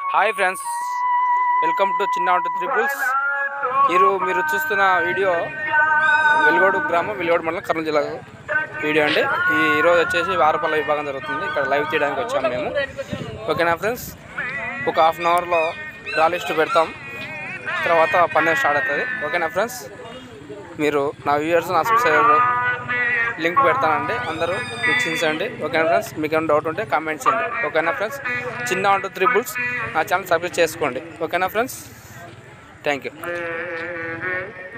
hi friends welcome to చిన్న auto triples మీరు మీరు చూస్తున్న వీడియో వెలుగోడు గ్రామం వెలుగోడు మండలం కర్నూలు జిల్లా వీడియో అండి ఈ ఈరోజు వచ్చేసి వారపల్ల విభాగం జరుగుతుంది ఇక్కడ లైవ్ తీయడానికి వచ్చాము మేము ఓకేనా ఫ్రెండ్స్ ఒక హాఫ్ అన్ అవర్లో డ్రా లిస్ట్ పెడతాం తర్వాత పండుగ స్టార్ట్ అవుతుంది ఓకేనా ఫ్రెండ్స్ మీరు నా వ్యూయర్స్ నా సబ్స్క్రైబర్ లింక్ పెడతానండి అందరూ వీక్షించండి ఓకేనా ఫ్రెండ్స్ మీకు ఏమైనా డౌట్ ఉంటే కామెంట్ చేయండి ఓకేనా ఫ్రెండ్స్ చిన్న వన్ టూ త్రీ బుల్స్ నా ఛానల్ సబ్స్క్రైబ్ చేసుకోండి ఓకేనా ఫ్రెండ్స్ థ్యాంక్ యూ